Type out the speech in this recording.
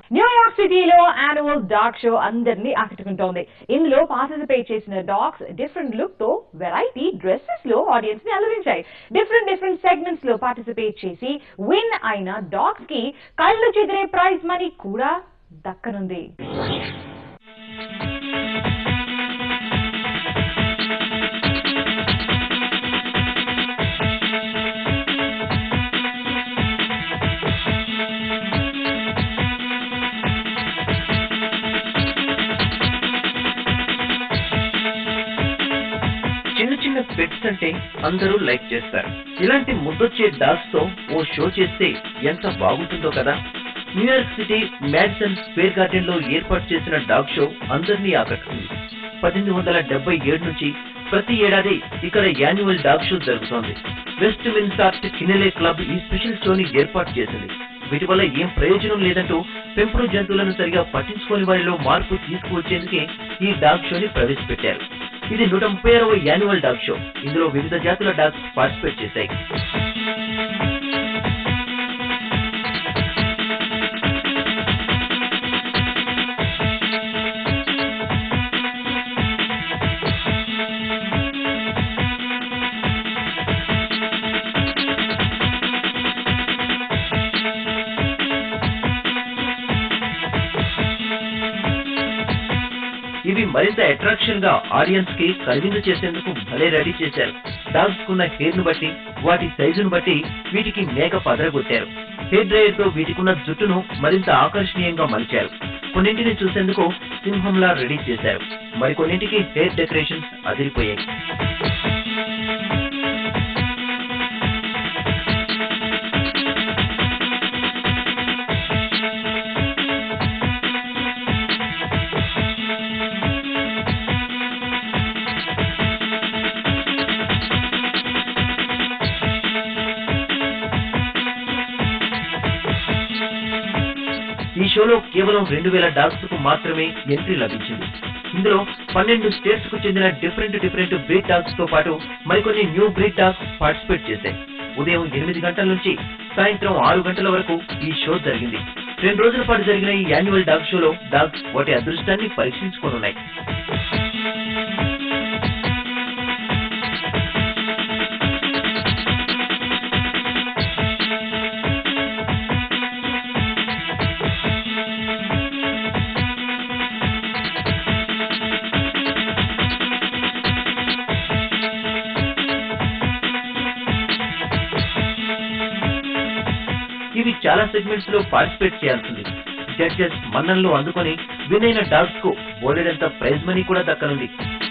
New York సిటీలో annual dog show అందరినీ ఆకట్టుకుంటోంది ఇందులో పార్టిసిపేట్ చేసిన డాగ్స్ డిఫరెంట్ లుక్ తో వెరైటీ డ్రెస్సెస్ లో ఆడియన్స్ ని అలరించాయి డిఫరెంట్ డిఫరెంట్ సెగ్మెంట్స్ లో పార్టిసిపేట్ చేసి విన్ అయిన డాగ్స్ కి కళ్ళు చెదిరే ప్రైజ్ మనీ కూడా దక్కనుంది చిన్న చిన్న పెట్స్ అంటే అందరూ లైక్ చేస్తారు ఇలాంటి ముద్దొచ్చే డాగ్స్ తో ఓ షో చేస్తే ఎంత బాగుంటుందో కదా New York City Madison Square Garden లో ఏర్పాటు చేసిన డాగ్ షో అందరినీ ఆకట్టుకుంది పద్దెనిమిది వందల డెబ్బై ఏడు నుంచి ప్రతి ఏడాది ఇక్కడ యాన్యువల్ డాగ్ షో జరుగుతోంది వెస్ట్ మిన్సార్ట్ కినెలే క్లబ్ ఈ స్పెషల్ షోని ఏర్పాటు చేసింది వీటి వల్ల ఏం ప్రయోజనం లేదంటూ పెంపుడు జంతువులను సరిగా పట్టించుకోని వారిలో మార్పు తీసుకువచ్చేందుకే ఈ డాగ్ షోని ప్రవేశపెట్టారు ఇది నూట ముప్పై ఆరవ యాన్యువల్ డాగ్ షో ఇందులో వివిధ జాతుల డాగ్స్ పార్టిసిపేట్ చేశాయి ఇవి మరింత అట్రాక్షన్ గా ఆడియన్స్ కి కనువిందు చేసేందుకు భలే రెడీ చేశారు డాగ్స్ కున్న హెయిర్ ను బట్టి వాటి సైజును బట్టి వీటికి మేక పదరగొట్టారు హెయిర్ డ్రైయర్ తో వీటికున్న జుట్టును మరింత ఆకర్షణీయంగా మలిచారు కొన్నింటిని చూసేందుకు సింహంలా రెడీ చేశారు మరికొన్నింటికి హెయిర్ డెకరేషన్స్ అదిరిపోయాయి ఈ షోలో కేవలం రెండు వేల డాగ్స్ కు మాత్రమే ఎంట్రీ లభించింది ఇందులో పన్నెండు స్టేట్స్ కు చెందిన డిఫరెంట్ డిఫరెంట్ బ్రీడ్ డాగ్స్ తో పాటు మరికొన్ని న్యూ బ్రీడ్ డాగ్స్ పార్టిసిపేట్ చేశాయి ఉదయం ఎనిమిది గంటల నుంచి సాయంత్రం ఆరు గంటల వరకు ఈ షో జరిగింది రెండు రోజుల పాటు జరిగిన ఈ యాన్యువల్ డాగ్ షోలో డాగ్స్ వాటి అదృష్టాన్ని పరీక్షించుకోనున్నాయి ఇవి చాలా సెగ్మెంట్స్ లో పార్టిసిపేట్ చేయాల్సింది జడ్జెస్ మన్ననలు అందుకొని విన్ అయిన డాగ్స్ కు బోలెడంత ప్రైజ్ మనీ కూడా దక్కనుంది